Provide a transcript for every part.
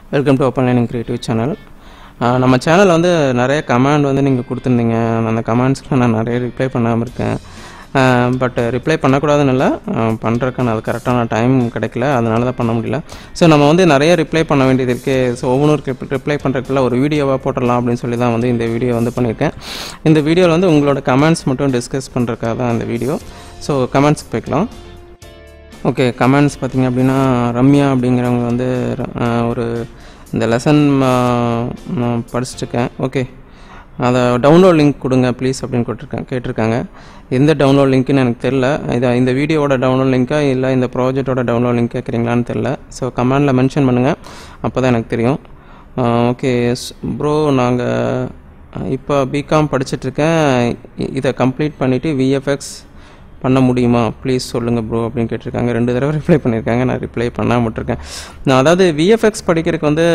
welcome to open learning creative channel நம்ம சேனலில் வந்து நிறைய கமெண்ட் வந்து நீங்கள் கொடுத்துருந்தீங்க அந்த கமெண்ட்ஸ்க்கு நான் நிறைய ரிப்ளை பண்ணாமல் இருக்கேன் பட் ரிப்ளை பண்ணக்கூடாதுன்னு இல்லை பண்ணுறதுக்கான அது கரெக்டான டைம் கிடைக்கல அதனால தான் பண்ண முடியல ஸோ நம்ம வந்து நிறைய ரிப்ளை பண்ண வேண்டியது இருக்குது ஸோ ஒவ்வொரு ரிப்ளை பண்ணுறதுக்குள்ள ஒரு வீடியோவாக போட்டுடலாம் அப்படின்னு சொல்லி தான் வந்து இந்த வீடியோ வந்து பண்ணியிருக்கேன் இந்த வீடியோவில் வந்து உங்களோட கமெண்ட்ஸ் மட்டும் டிஸ்கஸ் பண்ணுறதுக்காக தான் இந்த வீடியோ ஸோ கமெண்ட்ஸ்க்கு போய்க்கலாம் ஓகே கமெண்ட்ஸ் பார்த்திங்க அப்படின்னா ரம்யா அப்படிங்கிறவங்க வந்து அஹ், ஒரு இந்த லெசன் நான் படிச்சுட்ருக்கேன் ஓகே அதை டவுன்லோட் லிங்க் கொடுங்க ப்ளீஸ் அப்படின்னு கொடுத்துருக்கேன் கேட்டிருக்காங்க எந்த டவுன்லோட் லிங்க்னு எனக்கு தெரில இது இந்த வீடியோவோட டவுன்லோட் லிங்க்கா இல்லை இந்த ப்ராஜெக்டோட டவுன்லோட் லிங்க் கேட்குறீங்களான்னு தெரில ஸோ கமெண்டில் மென்ஷன் பண்ணுங்கள் அப்போ தான் எனக்கு தெரியும் ஓகே ப்ரோ நாங்கள் இப்போ பிகாம் படிச்சிட்ருக்கேன் இதை கம்ப்ளீட் பண்ணிவிட்டு விஎஃப்எக்ஸ் பண்ண முடியுமா ப்ளீஸ் சொல்லுங்கள் ப்ரோ அப்படின்னு கேட்டிருக்காங்க ரெண்டு தடவை ரிப்ளை பண்ணியிருக்காங்க நான் ரிப்ளை பண்ணாமல் இருக்கேன் நான் அதாவது விஎஃப்எக்ஸ் படிக்கிறதுக்கு வந்து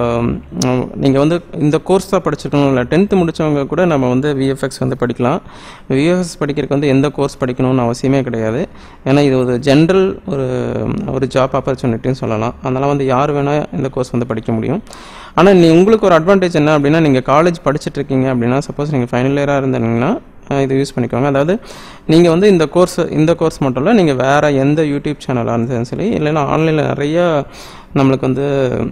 நீங்கள் வந்து இந்த கோர்ஸ் தான் படிச்சிருக்கணும் இல்லை டென்த்து முடித்தவங்க கூட நம்ம வந்து விஎஃப்எக்ஸ் வந்து படிக்கலாம் விஎஃப்எக்ஸ் படிக்கிறதுக்கு வந்து எந்த கோர்ஸ் படிக்கணும்னு அவசியமே கிடையாது ஏன்னா இது ஒரு ஜென்ரல் ஒரு ஒரு ஜாப் ஆப்பர்ச்சுனிட்டின்னு சொல்லலாம் அதனால் வந்து யார் வேணால் இந்த கோர்ஸ் வந்து படிக்க முடியும் ஆனால் நீ உங்களுக்கு ஒரு அட்வான்டேஜ் என்ன அப்படின்னா நீங்கள் காலேஜ் படிச்சுட்டு இருக்கீங்க அப்படின்னா சப்போஸ் நீங்கள் ஃபைனல் இயராக இருந்தீங்கன்னா அஹ் இது யூஸ் பண்ணிக்கோங்க அதாவது நீங்கள் வந்து இந்த கோர்ஸ் இந்த கோர்ஸ் மட்டும் இல்லை நீங்கள் வேறு எந்த யூடியூப் சேனலாக இருந்தாலும் சரி இல்லைன்னா ஆன்லைனில் நிறைய நம்மளுக்கு வந்து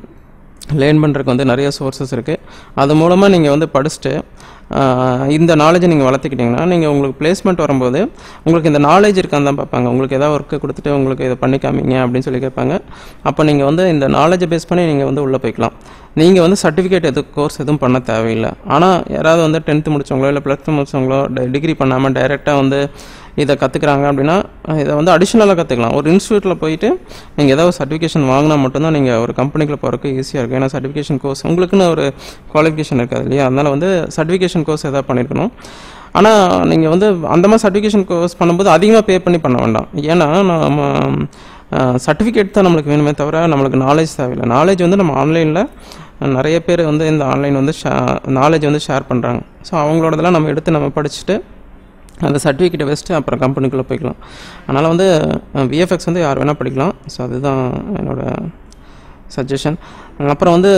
லேர்ன் பண்ணுறதுக்கு வந்து நிறைய சோர்சஸ் இருக்குது அது மூலமாக நீங்கள் வந்து படிச்சுட்டு ஆஹ் இந்த நாலேஜை நீங்கள் வளர்த்துக்கிட்டிங்கன்னா நீங்கள் உங்களுக்கு பிளேஸ்மெண்ட் வரும்போது உங்களுக்கு இந்த நாலேஜ் இருக்கான்னு தான் பார்ப்பாங்க உங்களுக்கு ஏதாவது ஒர்க்கு கொடுத்துட்டு உங்களுக்கு இதை பண்ணி காமிங்க அப்படின்னு சொல்லி கேட்பாங்க அப்போ நீங்கள் வந்து இந்த நாலேஜை பேஸ் பண்ணி நீங்கள் வந்து உள்ளே போய்க்கலாம் நீங்கள் வந்து சர்டிஃபிகேட் எது கோர்ஸ் எதுவும் பண்ண தேவையில்லை ஆனால் யாராவது வந்து டென்த்து முடிச்சவங்களோ இல்லை ப்ளஸ் டூ முடிச்சவங்களோ டிகிரி பண்ணாமல் டைரெக்டாக வந்து இதை கற்றுக்குறாங்க அப்படின்னா இதை வந்து அடிஷ்னலாக கற்றுக்கலாம் ஒரு இன்ஸ்டியூட்டில் போயிட்டு நீங்கள் ஏதாவது சர்டிஃபிகேஷன் வாங்கினா மட்டும்தான் நீங்கள் ஒரு கம்பெனிக்குள்ள போகிறதுக்கு ஈஸியாக இருக்கும் ஏன்னா சர்டிஃபிகேஷன் கோர்ஸ் உங்களுக்குன்னு ஒரு குவாலிஃபிகேஷன் இருக்காது இல்லையா அதனால் வந்து சர்டிஃபிகேஷன் கோர்ஸ் எதாவது பண்ணியிருக்கணும் ஆனால் நீங்கள் வந்து அந்த மாதிரி சர்டிஃபிகேஷன் கோர்ஸ் பண்ணும்போது அதிகமாக பே பண்ணி பண்ண வேண்டாம் ஏன்னா நம்ம சர்டிஃபிகேட் தான் நம்மளுக்கு வேணுமே தவிர நம்மளுக்கு நாலேஜ் தேவையில்லை நாலேஜ் வந்து நம்ம ஆன்லைனில் நிறைய பேர் வந்து இந்த ஆன்லைன் வந்து ஷே நாலேஜ் வந்து ஷேர் பண்ணுறாங்க ஸோ அவங்களோடதெல்லாம் நம்ம எடுத்து நம்ம படிச்சுட்டு அந்த சர்டிஃபிகேட்டை வச்சுட்டு அப்புறம் கம்பெனிக்குள்ளே போய்க்கலாம் அதனால் வந்து விஎஃப்எக்ஸ் வந்து யார் வேணால் படிக்கலாம் ஸோ அதுதான் என்னோடய சஜஷன் அப்புறம் வந்து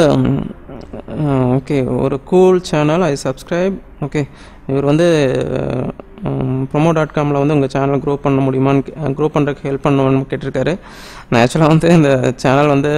ஓகே ஒரு கூல் சேனல் ஐ சப்ஸ்கிரைப் ஓகே இவர் வந்து ப்ரொமோ டாட் காமில் வந்து உங்கள் சேனல் க்ரோ பண்ண முடியுமான்னு க்ரோ பண்ணுறதுக்கு ஹெல்ப் பண்ணுவேன்னு கேட்டிருக்காரு நான் ஆக்சுவலாக வந்து இந்த சேனல் வந்து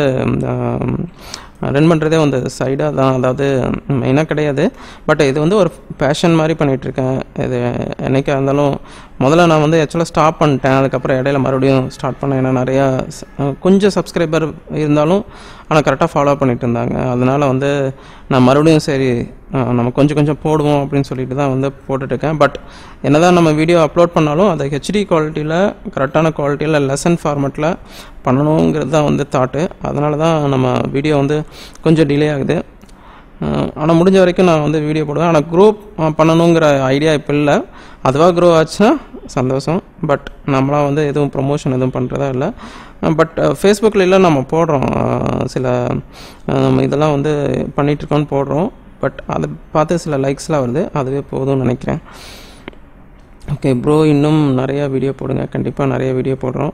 ரன் பண்ணுறதே வந்து சைடாக தான் அதாவது மெயினாக கிடையாது பட் இது வந்து ஒரு பேஷன் மாதிரி பண்ணிகிட்ருக்கேன் இது என்னைக்கா இருந்தாலும் முதல்ல நான் வந்து ஆக்சுவலாக ஸ்டாப் பண்ணிட்டேன் அதுக்கப்புறம் இடையில மறுபடியும் ஸ்டார்ட் பண்ணேன் ஏன்னா நிறையா ச- கொஞ்சம் சப்ஸ்கிரைபர் இருந்தாலும் ஆனால் கரெக்டாக ஃபாலோ பண்ணிட்டு இருந்தாங்க அதனால் வந்து நான் மறுபடியும் சரி அஹ், நம்ம கொஞ்சம் கொஞ்சம் போடுவோம் அப்படின்னு சொல்லிட்டு தான் வந்து போட்டுட்ருக்கேன் பட் என்னதான் நம்ம வீடியோ அப்லோட் பண்ணாலும் அதை ஹெச்டி குவாலிட்டியில் கரெக்டான குவாலிட்டியில் லெசன் ஃபார்மேட்டில் பண்ணணுங்கிறது தான் வந்து தாட்டு அதனால தான் நம்ம வீடியோ வந்து கொஞ்சம் டிலே ஆகுது ஆனால் முடிஞ்ச வரைக்கும் நான் வந்து வீடியோ போடுவேன் ஆனால் க்ரோ பண்ணணுங்கிற ஐடியா இப்போ இல்லை அதுவாக க்ரோ ஆச்சுன்னா சந்தோஷம் பட் நம்மளாம் வந்து எதுவும் ப்ரொமோஷன் எதுவும் பண்ணுறதா இல்லை பட் ஃபேஸ்புக்கில் எல்லாம் நம்ம போடுறோம் அஹ், சில அஹ், நம்ம இதெல்லாம் வந்து பண்ணிகிட்ருக்கோன்னு போடுறோம் பட் அதை பார்த்து சில லைக்ஸ்லாம் வருது அதுவே போதும்னு நினைக்கிறேன் ஓகே ப்ரோ இன்னும் நிறையா வீடியோ போடுங்க கண்டிப்பாக நிறைய வீடியோ போடுறோம்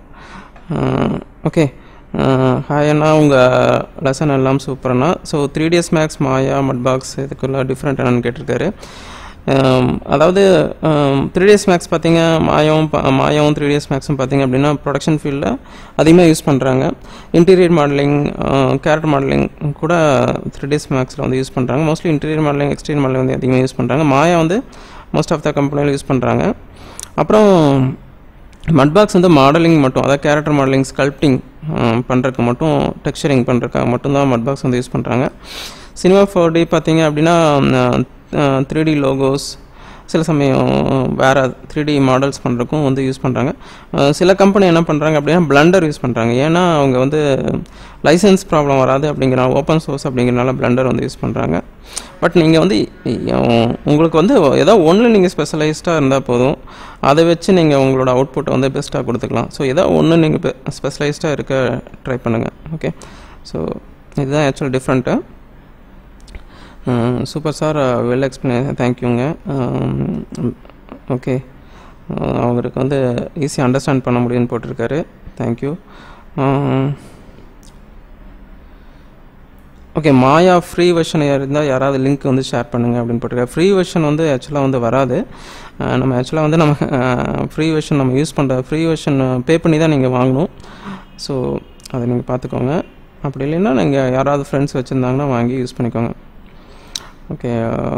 ஓகே ஹாய் அண்ணா உங்கள் லெசன் எல்லாம் சூப்பர்ண்ணா so three days Max Maya Mudbox இதுக்குள்ள டிஃப்ரெண்ட் என்னன்னு கேட்டிருக்காரு Um, அதாவது த்ரீ டேஸ் மேக்ஸ் பார்த்தீங்க மாயம் மாயாவும் த்ரீ டேஸ் மேக்ஸும் பார்த்தீங்க அப்படின்னா ப்ரொடக்ஷன் ஃபீல்டில் அதிகமாக யூஸ் பண்ணுறாங்க இன்டீரியர் மாடலிங் கேரக்டர் மாடலிங் கூட த்ரீ டேஸ் மேக்ஸில் வந்து யூஸ் பண்ணுறாங்க mostly interior modelling exterior modelling வந்து அதிகமாக யூஸ் பண்ணுறாங்க மாயா வந்து மோஸ்ட் ஆஃப் த கம்பெனியில் யூஸ் பண்ணுறாங்க அப்புறம் மட்பாக்ஸ் வந்து மாடலிங் மட்டும் அதாவது கேரக்டர் மாடலிங் ஸ்கல்ப்டிங் பண்ணுறதுக்கு மட்டும் டெக்ஸ்சரிங் பண்ணுறதுக்காக மட்டும்தான் மட்பாக்ஸ் வந்து யூஸ் பண்ணுறாங்க சினிமா ஃபோர் டி பார்த்தீங்க அப்படின்னா த்ரீ டி லோகோஸ் சில சமயம் வேறு த்ரீ டி மாடல்ஸ் பண்ணுறதுக்கும் வந்து யூஸ் பண்ணுறாங்க சில கம்பெனி என்ன பண்ணுறாங்க அப்படின்னா பிளண்டர் யூஸ் பண்ணுறாங்க ஏன்னா அவங்க வந்து லைசன்ஸ் ப்ராப்ளம் வராது அப்படிங்கிற ஓப்பன் சோர்ஸ் அப்படிங்கிறனால பிளண்டர் வந்து யூஸ் பண்ணுறாங்க பட் நீங்கள் வந்து இ- உங்களுக்கு வந்து ஏதோ ஒன்று நீங்கள் ஸ்பெஷலைஸ்டாக இருந்தால் போதும் அதை வச்சு நீங்கள் உங்களோட அவுட்புட்டை வந்து பெஸ்ட்டாக கொடுத்துக்கலாம் ஸோ ஏதோ ஒன்று நீங்கள் ஸ்பெஷலைஸ்டாக இருக்க ட்ரை பண்ணுங்கள் ஓகே ஸோ இதுதான் actual different super sir well explain தேங்க்யூங்க ஓகே அவங்களுக்கு வந்து ஈஸியாக அண்டர்ஸ்டாண்ட் பண்ண முடியும்னு போட்டிருக்காரு thank you okay Maya free version இருந்தால் யாராவது லிங்க் வந்து ஷேர் பண்ணுங்கள் அப்படின்னு போட்டிருக்காரு ஃப்ரீ வெர்ஷன் வந்து ஆக்சுவலாக வந்து வராது அஹ் நம்ம ஆக்சுவலாக வந்து நம்ம ஃப்ரீ வெர்ஷன் நம்ம யூஸ் பண்ணுற ஃப்ரீ வெர்ஷன் பே பண்ணி தான் நீங்கள் வாங்கணும் ஸோ அதை நீங்கள் பார்த்துக்கோங்க அப்படி இல்லைன்னா நீங்கள் யாராவது ஃப்ரெண்ட்ஸ் வச்சுருந்தாங்கன்னா வாங்கி யூஸ் பண்ணிக்கோங்க ஓகே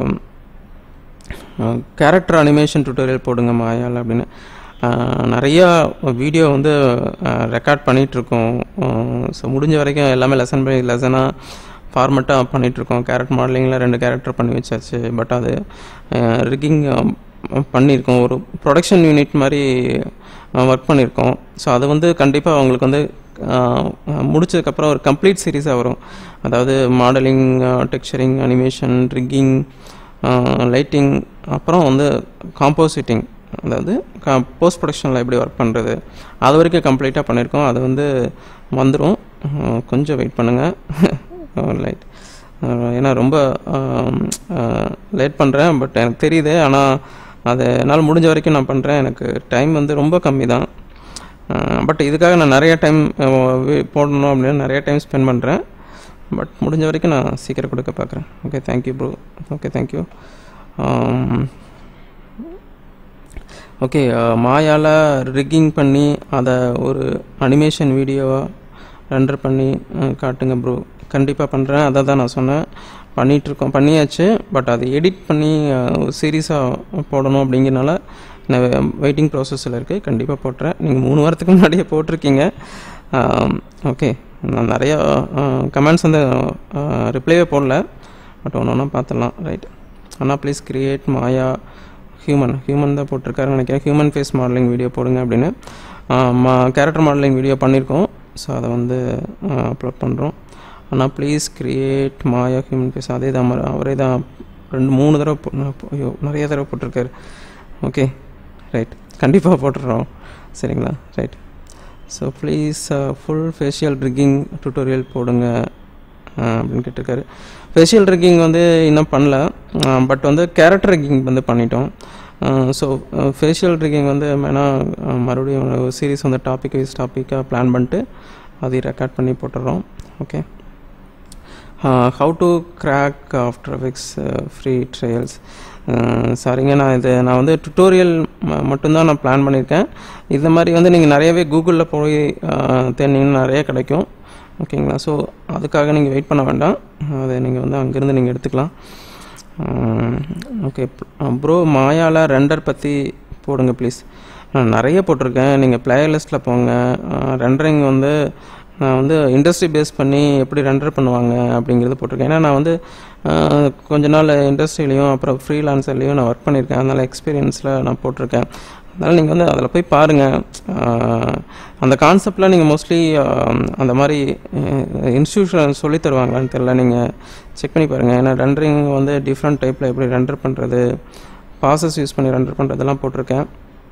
கேரக்டர் அனிமேஷன் டுட்டோரியல் போடுங்க மாயால் அப்படின்னு அஹ் நிறையா வீடியோ வந்து ரெக்கார்ட் பண்ணிகிட்ருக்கோம் ஸோ முடிஞ்ச வரைக்கும் எல்லாமே லெசன் பை லெசனாக ஃபார்மெட்டாக பண்ணிகிட்ருக்கோம் கேரக்டர் மாடலிங்கில் ரெண்டு கேரக்டர் பண்ணி வச்சாச்சு பட் அது ரிக்கிங் பண்ணியிருக்கோம் ஒரு ப்ரொடக்ஷன் யூனிட் மாதிரி ஒர்க் பண்ணியிருக்கோம் ஸோ அது வந்து கண்டிப்பாக அவங்களுக்கு வந்து அஹ், முடிச்சதுக்கப்புறம் ஒரு கம்ப்ளீட் சீரீஸாக வரும் அதாவது modelling texturing animation rigging lighting அப்புறம் வந்து காம்போசிட்டிங் அதாவது போஸ்ட் ப்ரொடக்ஷனில் எப்படி ஒர்க் பண்ணுறது அது வரைக்கும் கம்ப்ளீட்டாக பண்ணியிருக்கோம் அது வந்து வந்துடும் கொஞ்சம் வெயிட் பண்ணுங்கள் லைட் ஏன்னா ரொம்ப லேட் பண்ணுறேன் பட் எனக்கு தெரியுது ஆனால் அது என்னால் முடிஞ்ச வரைக்கும் நான் பண்ணுறேன் எனக்கு டைம் வந்து ரொம்ப கம்மி தான் பட் இதுக்காக நான் நிறைய டைம் போடணும் அப்படின்னு நிறைய டைம் ஸ்பெண்ட் பண்ணுறேன் பட் முடிஞ்ச வரைக்கும் நான் சீக்கிரம் கொடுக்க பார்க்குறேன் okay thank you bro okay thank you okay மாயால் ரிக்கிங் பண்ணி அதை ஒரு அனிமேஷன் வீடியோவாக ரெண்டர் பண்ணி அஹ், காட்டுங்க ப்ரோ கண்டிப்பாக பண்ணுறேன் அதை தான் நான் சொன்னேன் பண்ணிகிட்ருக்கோம் பண்ணியாச்சு பட் அதை எடிட் பண்ணி சீரியஸாக போடணும் அப்படிங்கிறனால நான் வெயிட்டிங் ப்ராசஸில் இருக்குது கண்டிப்பாக போட்டுறேன் நீங்கள் மூணு வாரத்துக்கு முன்னாடியே போட்டிருக்கீங்க ஓகே நான் நிறையா கமெண்ட்ஸ் வந்து ரிப்ளைவே போடல பட் ஒன்று ஒன்றா பார்த்துடலாம் ரைட் ஆனால் please create Maya human human தான் போட்டிருக்காருன்னு நினைக்கிறேன் ஹியூமன் ஃபேஸ் மாடலிங் வீடியோ போடுங்க அப்படின்னு கேரக்டர் மாடலிங் வீடியோ பண்ணியிருக்கோம் ஸோ அதை வந்து அப்லோட் பண்ணுறோம் ஆனால் please create Maya human face அதே தான் மறு- அவரே தான் ரெண்டு மூணு தடவை போ- போ- ஐயோ நிறைய தடவை போட்டிருக்காரு ஓகே ரைட் கண்டிப்பாக போட்டுடுறோம் சரிங்களா right so please full facial rigging tutorial போடுங்க அஹ், அப்படின்னு கேட்டிருக்காரு ஃபேஷியல் ரிக்கிங் வந்து இன்னும் பண்ணல பட் வந்து கேரக்டர் ரிக்கிங் வந்து பண்ணிட்டோம் ஸோ ஃபேஷியல் ரிக்கிங் வந்து வேணால் மறுபடியும் ஒரு சீரிஸ் வந்து டாபிக் வைஸ் டாப்பிக்காக பிளான் பண்ணிட்டு அதை ரெக்கார்ட் பண்ணி போட்டுடுறோம் okay how to crack after effects free trials சாரிங்க நான் இது நான் வந்து டுட்டோரியல் மட்டும்தான் நான் பிளான் பண்ணியிருக்கேன் இந்த மாதிரி வந்து நீங்கள் நிறையவே கூகுளில் போய் அஹ், தேடினீங்கன்னா நிறைய கிடைக்கும் ஓகேங்களா ஸோ அதுக்காக நீங்கள் வெயிட் பண்ண வேண்டாம் அதை நீங்கள் வந்து அங்கேருந்து நீங்கள் எடுத்துக்கலாம் ஓகே ப்ரோ மாயால ரெண்டர் பற்றி போடுங்க ப்ளீஸ் நான் நிறைய போட்டிருக்கேன் நீங்கள் பிளேயர் லிஸ்ட்டில் போங்க ரெண்டரிங் வந்து நான் வந்து இண்டஸ்ட்ரி பேஸ் பண்ணி எப்படி ரெண்டர் பண்ணுவாங்க அப்படிங்கிறது போட்டிருக்கேன் ஏன்னா நான் வந்து அஹ், கொஞ்ச நாள் இண்டஸ்ட்ரியிலையும் அப்புறம் ஃப்ரீலான்சர்லேயும் நான் ஒர்க் பண்ணியிருக்கேன் அதனால் எக்ஸ்பீரியன்ஸில் நான் போட்டிருக்கேன் அதனால் நீங்கள் வந்து அதில் போய் பாருங்கள் அந்த கான்செப்டில் நீங்கள் மோஸ்ட்லி அந்த மாதிரி இன்ஸ்டியூஷன் சொல்லி தருவாங்களான்னு தெரில நீங்கள் செக் பண்ணி பாருங்கள் ஏன்னா ரெண்டரிங் வந்து டிஃப்ரெண்ட் டைப்பில் எப்படி ரெண்டர் பண்ணுறது பாசஸ் யூஸ் பண்ணி ரெண்டர் பண்ணுறதெல்லாம் போட்டிருக்கேன்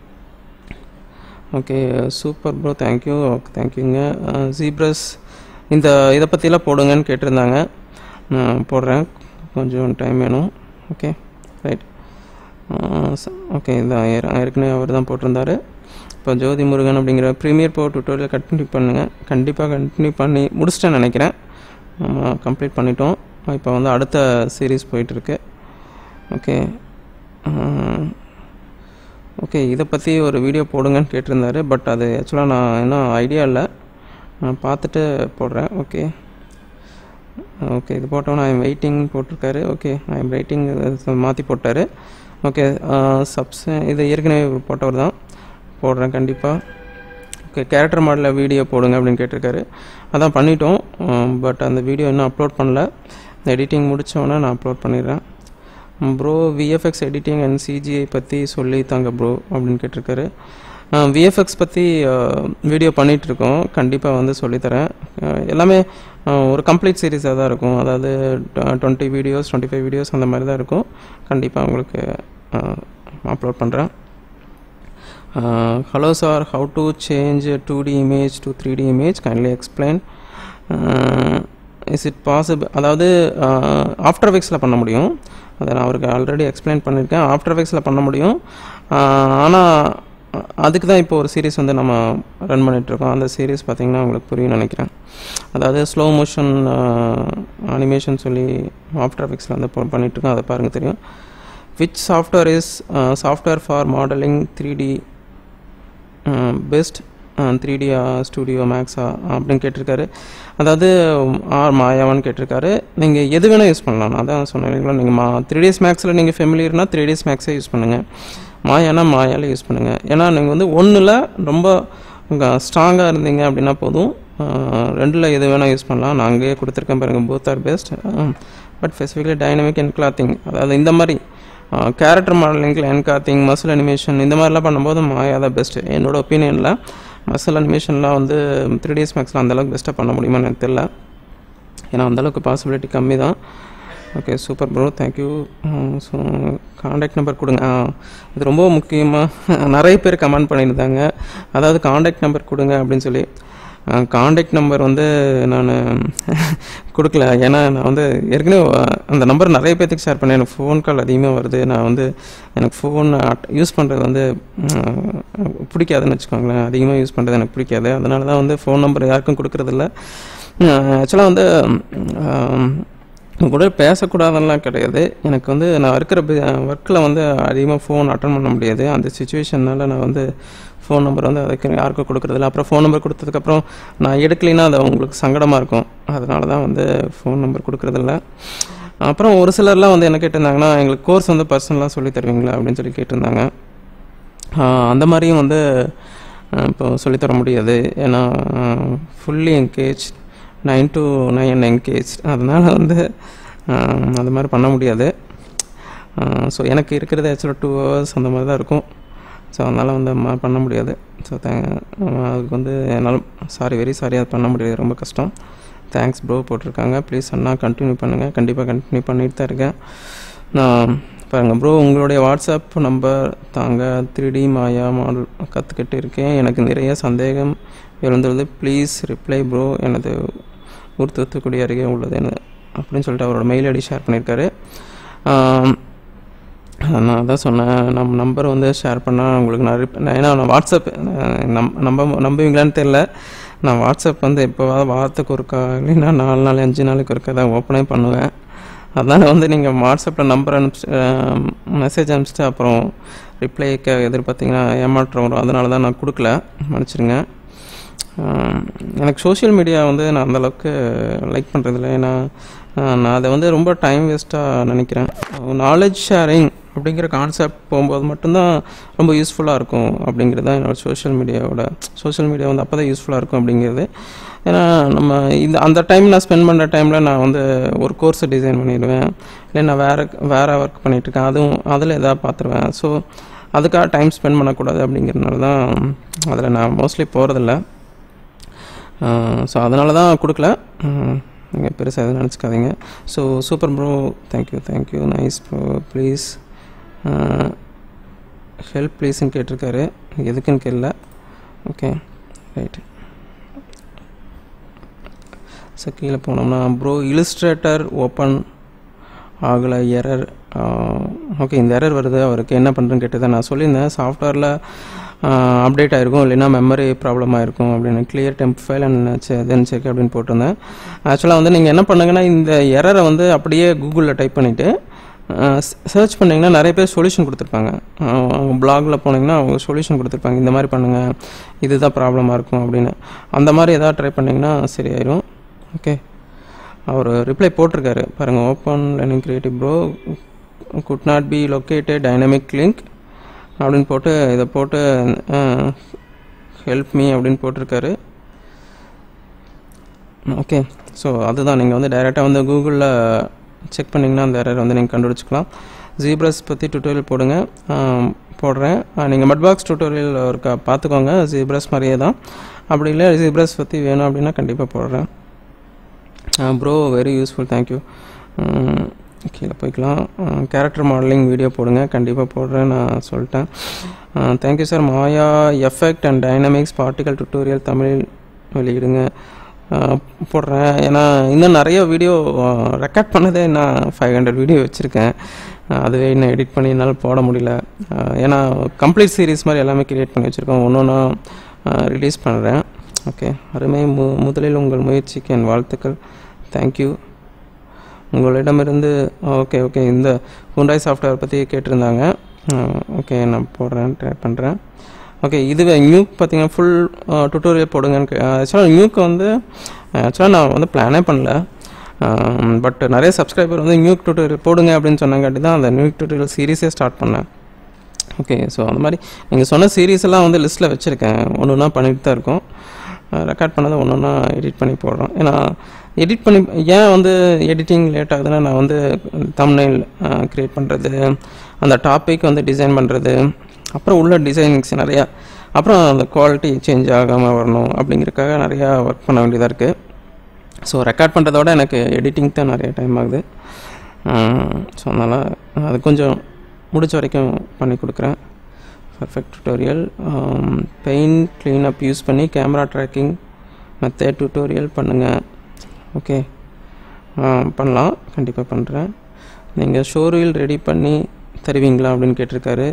ஓகே சூப்பர் ப்ரோ தேங்க்யூ தேங்க்யூங்க ஜீப்ரஸ் இந்த இதை பற்றிலாம் போடுங்கன்னு கேட்டிருந்தாங்க நான் போடுறேன் கொஞ்சம் டைம் வேணும் ஓகே ரைட் ஓகே இதான் ஏற- ஏற்கனவே அவர் தான் போட்டிருந்தாரு இப்போ ஜோதி முருகன் அப்படிங்கிற ப்ரீமியர் போ டுட்டோரியல் கண்டினியூ பண்ணுங்கள் கண்டிப்பாக கண்டினியூ பண்ணி முடிச்சிட்டேன்னு நினைக்கிறேன் நம்ம கம்ப்ளீட் பண்ணிட்டோம் இப்போ வந்து அடுத்த சீரீஸ் போயிட்டுருக்கு ஓகே ஓகே இதை பற்றி ஒரு வீடியோ போடுங்கன்னு கேட்டிருந்தாரு பட் அது ஆக்சுவலாக நான் இன்னும் ஐடியா இல்லை நான் பார்த்துட்டு போடுறேன் ஓகே ஓகே இது போட்டோன்னா ஐ எம் வெயிட்டிங் போட்டிருக்காரு ஓகே ஐ எம் வெயிட்டிங் மாற்றி போட்டார் ஓகே சப்ஸ் இது ஏற்கனவே போட்டவர் தான் போடுறேன் கண்டிப்பாக ஓகே கேரக்டர் மாடலில் வீடியோ போடுங்க அப்படின்னு கேட்டிருக்காரு அதான் பண்ணிட்டோம் பட் அந்த வீடியோ இன்னும் அப்லோட் பண்ணல எடிட்டிங் முடித்தோன்னே நான் அப்லோட் பண்ணிடுறேன் bro VFX editing and CGI பற்றி சொல்லி தாங்க ப்ரோ அப்படின்னு கேட்டிருக்காரு விஎஃப்எக்ஸ் பற்றி வீடியோ பண்ணிகிட்ருக்கோம் கண்டிப்பாக வந்து சொல்லித்தரேன் அஹ், எல்லாமே அஹ், ஒரு கம்ப்ளீட் சீரீஸாக தான் இருக்கும் அதாவது twenty videos twenty five videos அந்த மாதிரி தான் இருக்கும் கண்டிப்பாக உங்களுக்கு அப்லோட் பண்ணுறேன் hello sir how to change two D image to three D image kindly explain is it possible அதாவது ஆஃப்டர் எஃபெக்ட்ஸில் பண்ண முடியும் அதை நான் அவருக்கு ஆல்ரெடி எக்ஸ்பிளைன் பண்ணியிருக்கேன் ஆஃப்டர் எஃபெக்ட்ஸில் பண்ண முடியும் ஆனால் அதுக்கு தான் இப்போ ஒரு சீரிஸ் வந்து நம்ம ரன் பண்ணிகிட்ருக்கோம் அந்த சீரிஸ் பார்த்திங்கன்னா உங்களுக்கு புரியும் நினைக்கிறேன் அதாவது ஸ்லோ மோஷன் அனிமேஷன் சொல்லி ஆஃப்டர் எஃபெக்ட்ஸில் வந்து பண்ணிகிட்ருக்கோம் அதை பாருங்கள் தெரியும் which software is software for modelling three D best three D studio மேக்ஸா அப்படின்னு கேட்டிருக்காரு அதாவது ஆர் மாயாவான்னு கேட்டிருக்காரு நீங்கள் எது வேணால் யூஸ் பண்ணலாம் நான் அதான் சொன்னேன் இல்லைங்களா நீங்கள் மா த்ரீ டேஸ் மேக்ஸில் நீங்கள் ஃபெமிலியர்னா த்ரீ டேஸ் மேக்ஸே யூஸ் பண்ணுங்கள் மாயானா மாயாலே யூஸ் பண்ணுங்கள் ஏன்னா நீங்கள் வந்து ஒன்றில் ரொம்ப ஸ்ட்ராங்காக இருந்தீங்க அப்படின்னா போதும் ரெண்டில் எது வேணால் யூஸ் பண்ணலாம் நான் அங்கேயே கொடுத்துருக்கேன் பாருங்கள் both are best but specifically dynamic and clothing அதாவது இந்த மாதிரி கேரக்டர் மாடலிங்கில் என் காத்திங் மசில் அனிமேஷன் இந்த மாதிரிலாம் பண்ணும்போது மாயா தான் பெஸ்ட்டு என்னோட ஒப்பீனியனில் மசில் அனிமேஷன்லாம் வந்து த்ரீ டேஸ் மேக்ஸில் அந்தளவுக்கு பெஸ்ட்டாக பண்ண முடியுமான்னு எனக்கு தெரியல ஏன்னா அந்தளவுக்கு பாசிபிலிட்டி கம்மி தான் okay super bro thank you so contact number கொடுங்க இது ரொம்ப முக்கியமாக நிறைய பேர் கமெண்ட் பண்ணியிருந்தாங்க அதாவது காண்டாக்ட் நம்பர் கொடுங்க அப்படின்னு சொல்லி காண்டாக்ட் நம்பர் வந்து நான் கொடுக்கல ஏன்னா நான் வந்து ஏற்கனவே அந்த நம்பர் நிறைய பேர்த்துக்கு ஷேர் பண்ணேன் எனக்கு ஃபோன் கால் அதிகமாக வருது நான் வந்து எனக்கு ஃபோன் யூஸ் பண்ணுறது வந்து பிடிக்காதுன்னு வச்சுக்கோங்களேன் அதிகமாக யூஸ் பண்ணுறது எனக்கு பிடிக்காது அதனால தான் வந்து ஃபோன் நம்பர் யாருக்கும் கொடுக்குறதில்ல ஆக்சுவலாக வந்து கூட பேசக்கூடாதெல்லாம் கிடையாது எனக்கு வந்து நான் இருக்கிற ஒர்க்கில் வந்து அதிகமாக ஃபோன் அட்டன் பண்ண முடியாது அந்த சுச்சுவேஷனால் நான் வந்து ஃபோன் நம்பர் வந்து அதுக்கு யாருக்கும் கொடுக்குறதில்ல அப்புறம் ஃபோன் நம்பர் கொடுத்ததுக்கப்புறம் நான் எடுக்கலைன்னா அது அவங்களுக்கு சங்கடமாக இருக்கும் அதனால தான் வந்து ஃபோன் நம்பர் கொடுக்குறதில்ல அப்புறம் ஒரு சிலர்லாம் வந்து என்ன கேட்டிருந்தாங்கன்னா எங்களுக்கு கோர்ஸ் வந்து பர்சனலாக சொல்லி தருவீங்களா அப்படின்னு சொல்லி கேட்டிருந்தாங்க அந்த மாதிரியும் வந்து இப்போ சொல்லித்தர முடியாது ஏன்னா fully engage nine to nine engage அதனால் வந்து அது மாதிரி பண்ண முடியாது ஸோ எனக்கு இருக்கிறது ஆக்சுவலாக டூ ஹவர்ஸ் அந்த மாதிரி தான் இருக்கும் ஸோ அதனால் வந்து பண்ண முடியாது ஸோ தே அதுக்கு வந்து என்னால் சாரி வெரி சாரி அது பண்ண முடியாது ரொம்ப கஷ்டம் தேங்க்ஸ் ப்ரோ போட்டிருக்காங்க ப்ளீஸ் அண்ணா கண்டினியூ பண்ணுங்கள் கண்டிப்பாக கண்டினியூ பண்ணிட்டு தான் இருக்கேன் நான் பாருங்கள் ப்ரோ உங்களுடைய வாட்ஸ்அப் நம்பர் தாங்க த்ரீ டி மாயா மாடல் கற்றுக்கிட்டு இருக்கேன் எனக்கு நிறைய சந்தேகம் எழுந்துள்ளது ப்ளீஸ் ரிப்ளை ப்ரோ எனது ஊர் தூத்துக்குடி அருகே உள்ளது என்ன அப்படின்னு சொல்லிட்டு அவரோட மெயில் ஐடி ஷேர் பண்ணியிருக்காரு நான் அதான் சொன்னேன் நம்ம நம்பர் வந்து ஷேர் பண்ணால் உங்களுக்கு நான் ரிப் ஏன்னா நான் வாட்ஸ்அப் நம் நம்ப நம்புவீங்களான்னு தெரில நான் வாட்ஸ்அப் வந்து எப்போவாது வாரத்துக்கு ஒருக்கா இல்லைன்னா நாலு நாள் அஞ்சு நாளைக்கு ஒருக்கா தான் ஓப்பனே பண்ணுவேன் அதனால் வந்து நீங்கள் வாட்ஸ்அப்பில் நம்பர் அனுப்பிச்சு மெசேஜ் அனுப்பிச்சிட்டு அப்புறம் ரிப்ளைக்க எதிர்பார்த்தீங்கன்னா ஏமாற்றம் வரும் அதனால தான் நான் கொடுக்கல மன்னிச்சிருங்க எனக்கு சோஷியல் மீடியா வந்து நான் அந்தளவுக்கு லைக் பண்ணுறதில்ல ஏன்னா நான் அதை வந்து ரொம்ப டைம் வேஸ்ட்டாக நினைக்கிறேன் நாலேஜ் ஷேரிங் அப்படிங்கிற கான்செப்ட் போகும்போது மட்டும்தான் ரொம்ப யூஸ்ஃபுல்லாக இருக்கும் அப்படிங்கிறது தான் என்னோடய சோஷியல் மீடியாவோட சோஷியல் மீடியா வந்து அப்போ தான் யூஸ்ஃபுல்லாக இருக்கும் அப்படிங்கிறது ஏன்னா நம்ம இந்த அந்த டைம் நான் ஸ்பெண்ட் பண்ணுற டைமில் நான் வந்து ஒரு கோர்ஸை டிசைன் பண்ணிடுவேன் இல்லை நான் வேறு வேறு ஒர்க் பண்ணிகிட்ருக்கேன் அதுவும் அதில் எதாவது பார்த்துருவேன் ஸோ அதுக்காக டைம் ஸ்பெண்ட் பண்ணக்கூடாது அப்படிங்கிறனால தான் அதில் நான் மோஸ்ட்லி போகிறதில்ல ஸோ அதனால தான் கொடுக்கல நீங்கள் பெருசாக எதுவும் நினச்சிக்காதீங்க so super bro thank you thank you nice bro please help ப்ளீஸ்ன்னு கேட்டிருக்காரு எதுக்குன்னு கேட்கல ஓகே ரைட் ஸோ கீழே போனோம்னா ப்ரோ இலிஸ்ட்ரேட்டர் ஓப்பன் ஆகலை எரர் ஓகே இந்த எரர் வருது அவருக்கு என்ன பண்ணுறேன்னு கேட்டு தான் நான் சொல்லியிருந்தேன் சாஃப்ட்வேரில் அப்டேட் ஆகிருக்கும் இல்லைன்னா மெமரி ப்ராப்ளம் ஆகிருக்கும் அப்படின்னு clear temp file and then check அப்படின்னு போட்டிருந்தேன் ஆக்சுவலாக வந்து நீங்கள் என்ன பண்ணுங்கன்னா இந்த எரரை வந்து அப்படியே கூகுளில் டைப் பண்ணிவிட்டு சர்ச் பண்ணிங்கன்னா நிறைய பேர் சொல்யூஷன் கொடுத்துருப்பாங்க அவங்க பிளாகில் போனீங்கன்னா அவங்க சொல்யூஷன் கொடுத்துருப்பாங்க இந்த மாதிரி பண்ணுங்கள் இதுதான் ப்ராப்ளமாக இருக்கும் அப்படின்னு அந்த மாதிரி எதாவது ட்ரை பண்ணிங்கன்னா சரியாயிரும் ஓகே அவர் ரிப்ளை போட்டிருக்காரு பாருங்கள் open learning creative bro could not be located dynamic link அப்படின்னு போட்டு இதை போட்டு ஹெல்ப் மீ அப்படின்னு போட்டிருக்காரு ஓகே ஸோ அதுதான் நீங்கள் வந்து டைரெக்டாக வந்து கூகுளில் செக் பண்ணிங்கன்னா அந்த எரர் வந்து நீங்கள் கண்டுபிடிச்சிக்கலாம் ஜீப்ரஸ் பற்றி டுட்டோரியல் போடுங்க போடுறேன் நீங்கள் மட்பாக்ஸ் டுட்டோரியல் ஒருக்கா பார்த்துக்கோங்க ஜீப்ரஸ் மாதிரியே தான் அப்படி இல்லை ஜீப்ரஸ் பற்றி வேணும் அப்படின்னா கண்டிப்பாக போடுறேன் ப்ரோ வெரி யூஸ்ஃபுல் தேங்க்யூ கீழே போய்க்கலாம் கேரக்டர் மாடலிங் வீடியோ போடுங்க கண்டிப்பாக போடுறேன் நான் சொல்லிட்டேன் thank you sir Maya effect and dynamics particle tutorial தமிழில் வெளியிடுங்க போடுறேன் ஏன்னா இன்னும் நிறைய வீடியோ ரெக்கார்ட் பண்ணதே நான் ஃபைவ் ஹண்ட்ரட் வீடியோ வச்சுருக்கேன் அஹ் அதுவே இன்னும் எடிட் பண்ணி என்னால் போட முடியல அஹ் ஏன்னா கம்ப்ளீட் சீரிஸ் மாதிரி எல்லாமே கிரியேட் பண்ணி வச்சுருக்கோம் ஒன்று ஒன்றா ரிலீஸ் பண்ணுறேன் ஓகே அருமை மு முதலில் உங்கள் முயற்சிக்கு என் வாழ்த்துக்கள் தேங்க்யூ உங்களிடமிருந்து ஓகே ஓகே இந்த ஹுண்டாய் சாஃப்ட்வேர் பற்றி கேட்டிருந்தாங்க ஓகே நான் போடுறேன் ட்ரை பண்ணுறேன் ஓகே இதுவே நியூக் பார்த்தீங்கன்னா ஃபுல் டுட்டோரியல் போடுங்கன்னு ஆக்சுவலாக நியூக்கு வந்து ஆக்சுவலாக நான் வந்து பிளானே பண்ணல பட் நிறைய சப்ஸ்கிரைபர் வந்து நியூக் டுட்டோரியல் போடுங்க அப்படின்னு சொன்னாங்காட்டி தான் அந்த நியூக் டுட்டோரியல் சீரீஸே ஸ்டார்ட் பண்ணேன் ஓகே ஸோ அந்த மாதிரி நீங்கள் சொன்ன சீரீஸ் எல்லாம் வந்து லிஸ்ட்டில் வச்சுருக்கேன் ஒன்று ஒன்றா பண்ணிட்டு தான் இருக்கோம் ரெக்கார்ட் பண்ணதை ஒன்று ஒன்றா எடிட் பண்ணி போடுறோம் ஏன்னா எடிட் பண்ணி ஏன் வந்து எடிட்டிங் லேட் ஆகுதுன்னா நான் வந்து தம்னைல் க்ரியேட் பண்ணுறது அந்த டாபிக் வந்து டிசைன் பண்ணுறது அப்புறம் உள்ள டிசைனிங்ஸ் நிறையா அப்புறம் அந்த குவாலிட்டி சேஞ்ச் ஆகாமல் வரணும் அப்படிங்கிறதுக்காக நிறையா ஒர்க் பண்ண வேண்டியதாக இருக்குது ஸோ ரெக்கார்ட் பண்ணுறதோட எனக்கு எடிட்டிங் தான் நிறைய டைம் ஆகுது ஸோ அதனால் அது கொஞ்சம் முடிச்ச வரைக்கும் பண்ணி கொடுக்குறேன் perfect tutorial paint cleanup use பண்ணி கேமரா ட்ராக்கிங் மெத்தட் டுட்டோரியல் பண்ணுங்கள் ஓகே பண்ணலாம் கண்டிப்பாக பண்ணுறேன் நீங்கள் ஷோரீல் ரெடி பண்ணி தருவீங்களா அப்படின்னு கேட்டிருக்காரு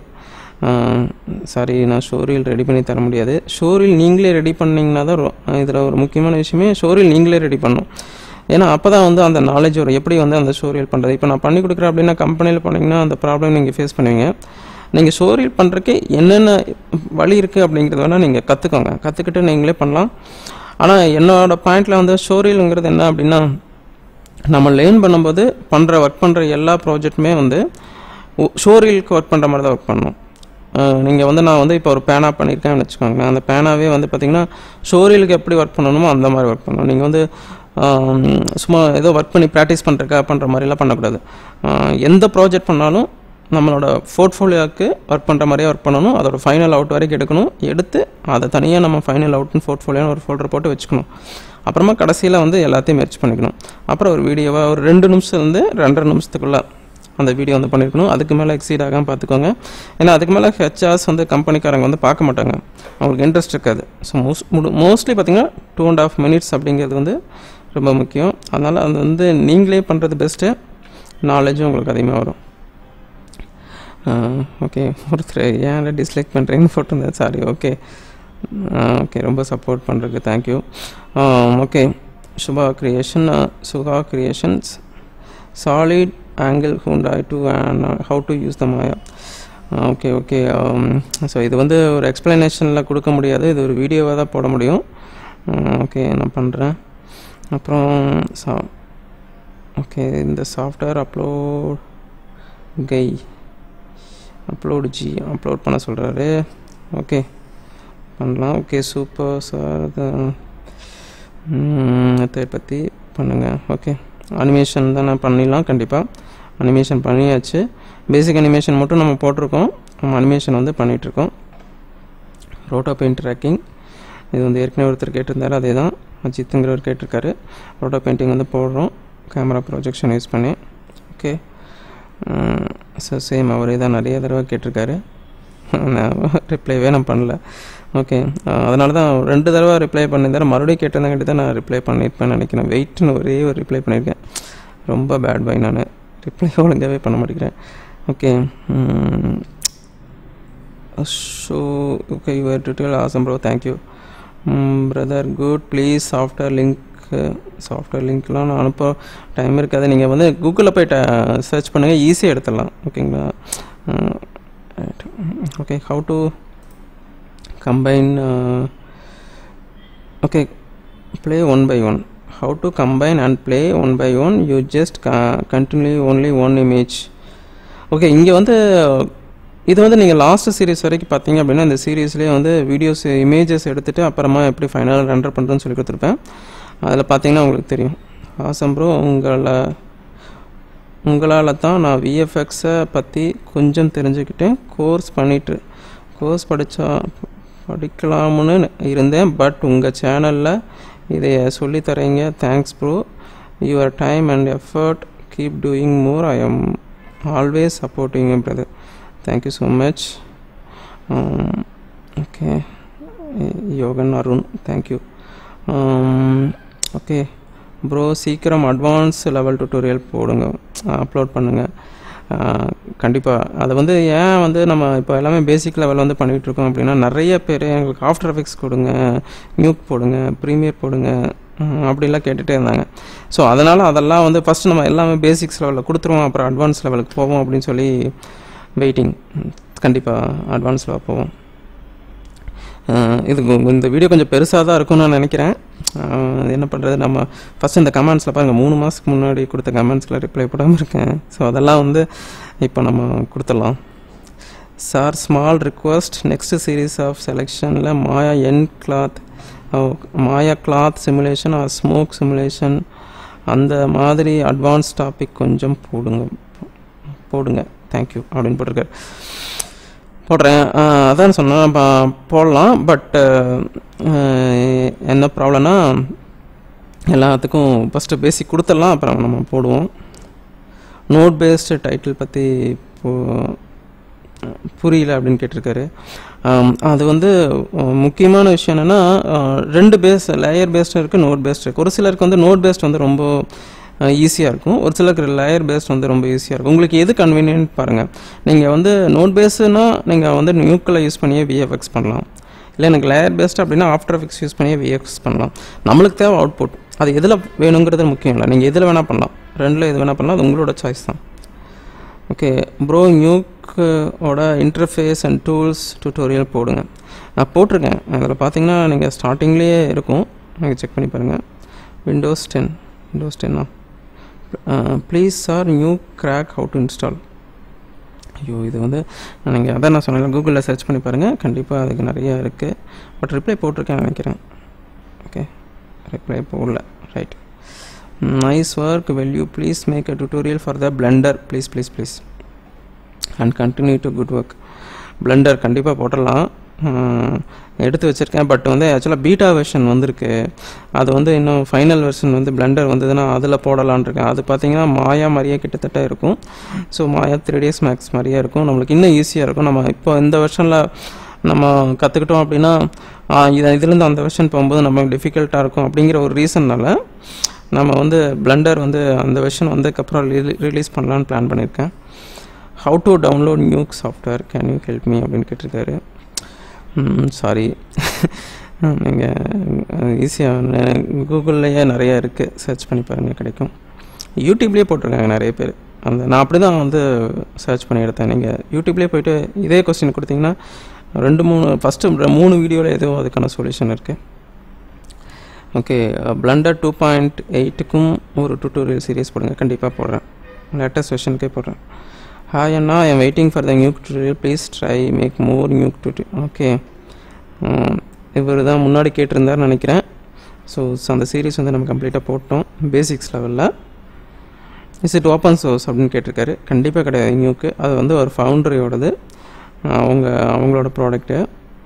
சாரி நான் ஷோரீல் ரெடி பண்ணி தர முடியாது ஷோரீல் நீங்களே ரெடி பண்ணிங்கன்னா தான் இதில் ஒரு முக்கியமான விஷயமே ஷோரீல் நீங்களே ரெடி பண்ணணும் ஏன்னா அப்போ தான் வந்து அந்த நாலேஜ் வரும் எப்படி வந்து அந்த ஷோரியல் பண்ணுறது இப்போ நான் பண்ணி கொடுக்குறேன் அப்படின்னா கம்பெனியில் போனீங்கன்னா அந்த ப்ராப்ளம் நீங்கள் ஃபேஸ் பண்ணுவீங்க நீங்கள் ஷோரியல் பண்ணுறதுக்கு என்னென்ன வழி இருக்குது அப்படிங்கிறத வேணால் நீங்கள் கற்றுக்கோங்க கற்றுக்கிட்டு நீங்களே பண்ணலாம் ஆனால் என்னோடய பாயிண்டில் வந்து ஷோரியலுங்கிறது என்ன அப்படின்னா நம்ம லேர்ன் பண்ணும்போது பண்ணுற ஒர்க் பண்ணுற எல்லா ப்ராஜெக்ட்டுமே வந்து ஷோரியலுக்கு ஒர்க் பண்ணுற மாதிரி தான் ஒர்க் பண்ணணும் நீங்கள் வந்து நான் வந்து இப்போ ஒரு பேனா பண்ணியிருக்கேன்னு வச்சுக்கோங்களேன் அந்த பேனாவே வந்து பார்த்திங்கன்னா ஷோரியலுக்கு எப்படி ஒர்க் பண்ணணுமோ அந்த மாதிரி ஒர்க் பண்ணணும் நீங்கள் வந்து சும்மா ஏதோ ஒர்க் பண்ணி ப்ராக்டிஸ் பண்ணுறக்கா பண்ணுற மாதிரிலாம் பண்ணக்கூடாது எந்த ப்ராஜெக்ட் பண்ணாலும் நம்மளோட போர்ட்ஃபோலியோவுக்கு ஒர்க் பண்ணுற மாதிரியே ஒர்க் பண்ணணும் அதோட ஃபைனல் அவுட் வரைக்கும் எடுக்கணும் எடுத்து அதை தனியாக நம்ம ஃபைனல் அவுட்னு போர்ட்ஃபோலியோன்னு ஒரு ஃபோல்டர் போட்டு வச்சுக்கணும் அப்புறமா கடைசியில் வந்து எல்லாத்தையும் மெர்ச் பண்ணிக்கணும் அப்புறம் ஒரு வீடியோவாக ஒரு ரெண்டு நிமிஷம் வந்து ரெண்டரை நிமிஷத்துக்குள்ளே அந்த வீடியோ வந்து பண்ணியிருக்கணும் அதுக்கு மேலே எக்ஸீட் ஆகாமல் பார்த்துக்கோங்க ஏன்னா அதுக்கு மேலே ஹெச்ஆர்ஸ் வந்து கம்பெனிக்காரங்க வந்து பார்க்க மாட்டாங்க அவங்களுக்கு இன்ட்ரெஸ்ட் இருக்காது ஸோ மோஸ்ட் மோஸ்ட்லி பார்த்தீங்கன்னா டூ அண்ட் ஆஃப் மினிட்ஸ் அப்படிங்கிறது வந்து ரொம்ப முக்கியம் அதனால் அது வந்து நீங்களே பண்ணுறது பெஸ்ட்டு நாலேஜும் உங்களுக்கு அதிகமாக வரும் ஓகே ஒருத்தர் ஏன் டிஸ்லைக் பண்ணுறீங்கன்னு போட்டிருந்தேன் சாரி ஓகே ஓகே ரொம்ப சப்போர்ட் பண்ணுறதுக்கு thank you okay Subha creation Suga creations solid angle ஹூண்டாய் to how to use the Maya okay okay so இது வந்து ஒரு எக்ஸ்ப்ளனேஷனில் கொடுக்க முடியாது இது ஒரு வீடியோவாக தான் போட முடியும் ஓகே நான் பண்ணுறேன் அப்புறம் சா ஓகே இந்த சாஃப்ட்வேர் அப்லோட் கை அப்லோட் ஜி அப்லோட் பண்ண சொல்கிறாரு ஓகே பண்ணலாம் ஓகே சூப்பர் சார் அதை பற்றி பண்ணுங்கள் ஓகே அனிமேஷன் தான் நான் பண்ணிடலாம் கண்டிப்பாக அனிமேஷன் பண்ணியாச்சு பேசிக் அனிமேஷன் மட்டும் நம்ம போட்டிருக்கோம் நம்ம அனிமேஷன் வந்து பண்ணிகிட்ருக்கோம் ரோட்டோ பெயிண்ட் ட்ராக்கிங் இது வந்து ஏற்கனவே ஒருத்தர் கேட்டிருந்தாரு அதே தான் அஜித்துங்கிறவர் கேட்டிருக்காரு ரோட்டோ பெயிண்டிங் வந்து போடுறோம் கேமரா ப்ரொஜெக்ஷன் யூஸ் பண்ணி ஓகே ஸோ சேம் அவரே தான் நிறைய தடவை கேட்டிருக்காரு நான் ரிப்ளைவே நான் பண்ணல ஓகே அதனால தான் ரெண்டு தடவை ரிப்ளை பண்ணியிருந்தாரு மறுபடியும் கேட்டிருந்தாங்கிட்ட தான் நான் ரிப்ளை பண்ணியிருப்பேன்னு நினைக்கிறேன் வெயிட்னு ஒரே ஒரு ரிப்ளை பண்ணியிருக்கேன் ரொம்ப பேட் பாய் நான் ரிப்ளை ஒழுங்காகவே பண்ண மாட்டேங்கிறேன் okay so okay your detail awesome bro thank you brother good please software link software லிங்க்லாம் நான் அனுப்ப டைம் இருக்காது நீங்கள் வந்து கூகுளில் போய் சர்ச் பண்ணுங்கள் ஈஸியாக எடுத்துடலாம் ஓகேங்களா okay how to combine okay play one by one how to combine and play one by one you just continue only one image okay இங்கே வந்து இது வந்து நீங்கள் லாஸ்ட் சீரிஸ் வரைக்கும் பார்த்தீங்க அப்படின்னா இந்த சீரீஸ்லேயே வந்து வீடியோஸ் இமேஜஸ் எடுத்துகிட்டு அப்புறமா எப்படி ஃபைனலாக ரெண்டர் பண்ணுறதுன்னு சொல்லி கொடுத்துருப்பேன் அதில் பார்த்தீங்கன்னா உங்களுக்கு தெரியும் ஆசம் ப்ரோ உங்களை உங்களால் தான் நான் விஎஃப்எக்ஸை பற்றி கொஞ்சம் தெரிஞ்சுக்கிட்டேன் கோர்ஸ் பண்ணிட்டு கோர்ஸ் படித்தா படிக்கலாம்னு இருந்தேன் பட் உங்கள் சேனலில் இதை சொல்லி தரீங்க thanks bro your time and effort keep doing more I am always supporting brother thank you so much okay Yogan Arun thank you okay bro சீக்கிரம் அட்வான்ஸ் லெவல் டுட்டோரியல் போடுங்க அப்லோட் பண்ணுங்கள் கண்டிப்பாக அதை வந்து ஏன் வந்து நம்ம இப்போ எல்லாமே பேசிக் லெவல் வந்து பண்ணிகிட்டு இருக்கோம் அப்படின்னா நிறைய பேர் எங்களுக்கு ஆஃப்டர் எஃபெக்ட்ஸ் கொடுங்க நியூக் போடுங்க ப்ரீமியர் போடுங்க ம், அப்படிலாம் கேட்டுகிட்டே இருந்தாங்க ஸோ அதனால் அதெல்லாம் வந்து ஃபஸ்ட்டு நம்ம எல்லாமே பேசிக்ஸ் லெவலில் கொடுத்துருவோம் அப்புறம் அட்வான்ஸ் லெவலுக்கு போவோம் அப்படின்னு சொல்லி வெயிட்டிங் கண்டிப்பாக அட்வான்ஸ் லெவல் போவோம் அஹ் இது கொ- இந்த வீடியோ கொஞ்சம் பெருசாக தான் இருக்கும்னு நான் நினைக்கிறேன் அஹ் அது என்ன பண்ணுறது நம்ம ஃபஸ்ட் இந்த கமெண்ட்ஸில் பாருங்கள் மூணு மாதத்துக்கு முன்னாடி கொடுத்த கமெண்ட்ஸில் ரிப்ளை போடாமல் இருக்கேன் ஸோ அதெல்லாம் வந்து இப்போ நம்ம கொடுத்துடலாம் sir small request next series of செலெக்ஷனில் மாயா என் cloth Maya cloth simulation or smoke simulation அந்த மாதிரி அட்வான்ஸ் டாபிக் கொஞ்சம் போடுங்க போடுங்க தேங்க்யூ அப்படின்னு போட்டிருக்காரு போடுறேன் அஹ் அதான் சொன்னேன் ப- போடலாம் பட் என்ன ப்ராப்ளம்னா எல்லாத்துக்கும் ஃபஸ்ட்டு பேசிக் கொடுத்துடலாம் அப்புறம் நம்ம போடுவோம் நோட் பேஸ்டு டைட்டில் பற்றி போ புரியல அப்படின்னு கேட்டிருக்காரு ஆம், அது வந்து அஹ், முக்கியமான விஷயம் என்னென்னா ரெண்டு பேஸ் லேயர் பேஸ்டும் இருக்குது நோட் பேஸ்ட் இருக்குது ஒரு சிலருக்கு வந்து நோட் பேஸ்ட் வந்து ரொம்ப ஈஸியாக இருக்கும் ஒரு சிலருக்கு லேயர் பேஸ்ட் வந்து ரொம்ப ஈஸியாக இருக்கும் உங்களுக்கு எது கன்வீனியன்ட் பாருங்கள் நீங்கள் வந்து நோட் பேஸ்னா நீங்கள் வந்து நியூக்கில் யூஸ் பண்ணியே விஎஃப்எக்ஸ் பண்ணலாம் இல்லை எனக்கு லேயர் பேஸ்ட் அப்படின்னா ஆஃப்டர் எஃபெக்ட்ஸ் யூஸ் பண்ணியே விஎஃப்எக்ஸ் பண்ணலாம் நம்மளுக்கு தேவை அவுட்புட் அது எதில் வேணுங்கிறது முக்கியம் இல்லை நீங்கள் எதில் வேணால் பண்ணலாம் ரெண்டில் எது வேணால் பண்ணலாம் அது உங்களோட சாய்ஸ் தான் ஓகே ப்ரோ நியூக்கோட இன்டர்ஃபேஸ் அண்ட் டூல்ஸ் டியூட்டோரியல் போடுங்க நான் போட்டிருக்கேன் அதில் பார்த்தீங்கன்னா நீங்கள் ஸ்டார்டிங்லேயே இருக்கும் நீங்கள் செக் பண்ணி பாருங்கள் விண்டோஸ் டென் விண்டோஸ் டென்னா please sir new crack how to install ஐயோ இது வந்து நீங்கள் அதான் நான் சொன்னேன் கூகுளில் சர்ச் பண்ணி பாருங்கள் கண்டிப்பாக அதுக்கு நிறையா இருக்குது பட் ரிப்ளை போட்டிருக்கேன் நினைக்கிறேன் ஓகே ரிப்ளை போடல right nice work well you please make a tutorial for the Blender please please please and continue to good work Blender கண்டிப்பாக போட்டுடலாம் ஹம், எடுத்து வச்சுருக்கேன் பட் வந்து ஆக்சுவலாக பீட்டா வெர்ஷன் வந்திருக்கு அது வந்து இன்னும் ஃபைனல் வெர்ஷன் வந்து பிளெண்டர் வந்ததுன்னா அதில் போடலான்னு இருக்கேன் அது பார்த்தீங்கன்னா மாயா மாதிரியே கிட்டத்தட்ட இருக்கும் so Maya three days Max மாதிரியே இருக்கும் நம்மளுக்கு இன்னும் ஈஸியாக இருக்கும் நம்ம இப்போ இந்த வெர்ஷனில் நம்ம கற்றுக்கிட்டோம் அப்படின்னா ஆ, இது இதுலேருந்து அந்த வெர்ஷன் போகும்போது நமக்கு டிஃபிகல்ட்டாக இருக்கும் அப்படிங்கிற ஒரு ரீசன்னால நம்ம வந்து பிளெண்டர் வந்து அந்த வெர்ஷன் வந்ததுக்கப்புறம் ரிலீஸ் பண்ணலான்னு பிளான் பண்ணியிருக்கேன் how to download Nuke software can you help me அப்படின்னு கேட்டிருக்காரு சாரி நீங்கள் ஈஸியாக கூகுள்லேயே நிறைய இருக்குது சர்ச் பண்ணி பாருங்கள் கிடைக்கும் யூடியூப்லேயே போட்டிருக்காங்க நிறைய பேர் அந்த நான் அப்படி தான் வந்து சர்ச் பண்ணி எடுத்தேன் நீங்கள் யூடியூப்லேயே போயிட்டு இதே கொஸ்டின் கொடுத்தீங்கன்னா ரெண்டு மூணு ஃபஸ்ட்டு மூணு வீடியோவில் ஏதோ அதுக்கான சொல்யூஷன் இருக்குது ஓகே பிளண்டர் டூ பாயிண்ட் எயிட்டுக்கும் ஒரு டுட்டோரியல் சீரிஸ் போடுங்க கண்டிப்பாக போடுறேன் லேட்டஸ்ட் வெர்ஷனுக்கே போடுறேன் ஹாய் அண்ணா I'm waiting for the new tutorial please try make more new tutorial okay இவர் தான் முன்னாடி கேட்டிருந்தாருன்னு நினைக்கிறேன் ஸோ அந்த சீரிஸ் வந்து நம்ம கம்ப்ளீட்டாக போட்டோம் பேசிக்ஸ் லெவலில் இஸ் இட் ஓப்பன் சோர்ஸ் அப்படின்னு கேட்டிருக்காரு கண்டிப்பாக கிடையாது நியூக்கு அது வந்து ஒரு ஃபவுண்டரியோடது அவங்க அவங்களோட product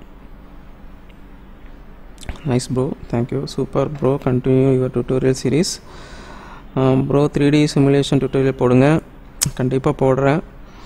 nice bro thank you super bro continue your tutorial series bro three D simulation tutorial போடுங்க கண்டிப்பாக போடுறேன்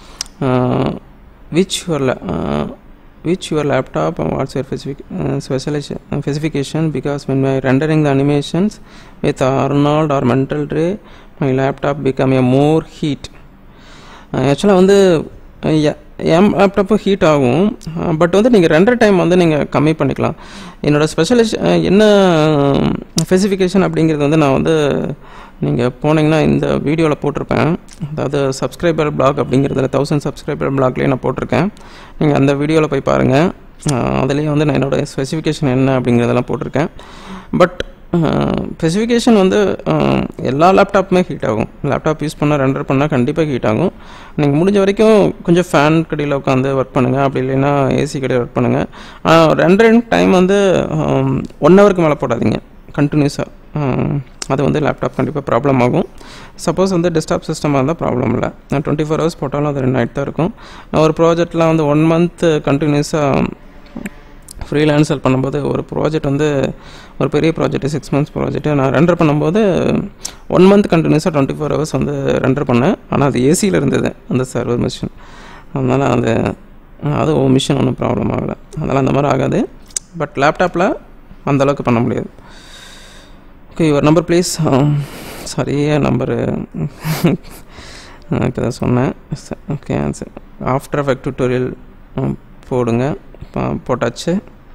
which your which your laptop what's your specific specialization specification because when my rendering the animations with Arnold or mental ray my laptop become a more heat ஆக்சுவலாக வந்து எ- என் laptop heat ஆகும் but வந்து நீங்கள் ரெண்டரை டைம் வந்து நீங்கள் கம்மி பண்ணிக்கலாம் என்னோடய ஸ்பெஷலைஸ் என்ன ஸ்பெசிஃபிகேஷன் அப்படிங்கிறது வந்து நான் வந்து நீங்கள் போனீங்கன்னா இந்த வீடியோவில் போட்டிருப்பேன் அதாவது சப்ஸ்கிரைபர் பிளாக் அப்படிங்கிறதுல தௌசண்ட் சப்ஸ்கிரைபர் பிளாக்லேயே நான் போட்டிருக்கேன் நீங்கள் அந்த வீடியோவில் போய் பாருங்கள் அதுலேயே வந்து நான் என்னோடய ஸ்பெசிஃபிகேஷன் என்ன அப்படிங்கிறதெல்லாம் போட்டிருக்கேன் பட் ஸ்பெசிஃபிகேஷன் வந்து அஹ், எல்லா லேப்டாப்புமே ஹீட் ஆகும் லேப்டாப் யூஸ் பண்ணால் ரெண்டர் பண்ணால் கண்டிப்பாக ஹீட் ஆகும் நீங்கள் முடிஞ்ச வரைக்கும் கொஞ்சம் ஃபேன் கடையில் உட்காந்து ஒர்க் பண்ணுங்கள் அப்படி இல்லைன்னா ஏசி கடையில் ஒர்க் பண்ணுங்கள் ஆனால் ரெண்டரிங் டைம் வந்து ஒன் ஹவருக்கு மேலே போடாதீங்க கண்டினியூஸாக அது வந்து லேப்டாப் கண்டிப்பாக ப்ராப்ளம் ஆகும் சப்போஸ் வந்து டெஸ்க்டாப் சிஸ்டமாக இருந்தால் ப்ராப்ளம் இல்லை டுவெண்ட்டி ஃபோர் ஹவர்ஸ் போட்டாலும் அது ரெண்டு நைட் தான் இருக்கும் ஒரு ப்ராஜெக்ட்லாம் வந்து ஒன் மந்த் கண்டினியூஸாக ஃப்ரீலான்சர் பண்ணும்போது ஒரு ப்ராஜெக்ட் வந்து ஒரு பெரிய ப்ராஜெக்ட் சிக்ஸ் மந்த்ஸ் ப்ராஜெக்ட் நான் ரெண்டர் பண்ணும்போது ஒன் மந்த் கண்டினியூஸாக டுவெண்ட்டி ஃபோர் ஹவர்ஸ் வந்து ரெண்டர் பண்ணேன் ஆனால் அது ஏசியில் இருந்தது அந்த சர்வர் மிஷின் அதனால் அது அது ஓ மிஷின் ஒன்றும் ப்ராப்ளம் ஆகலை அதனால் அந்த மாதிரி ஆகாது பட் லேப்டாப்பில் அந்தளவுக்கு பண்ண முடியாது okay your number please sorry number இப்போ தான் சொன்னேன் okay answer after effect tutorial போடுங்க பா- போட்டாச்சு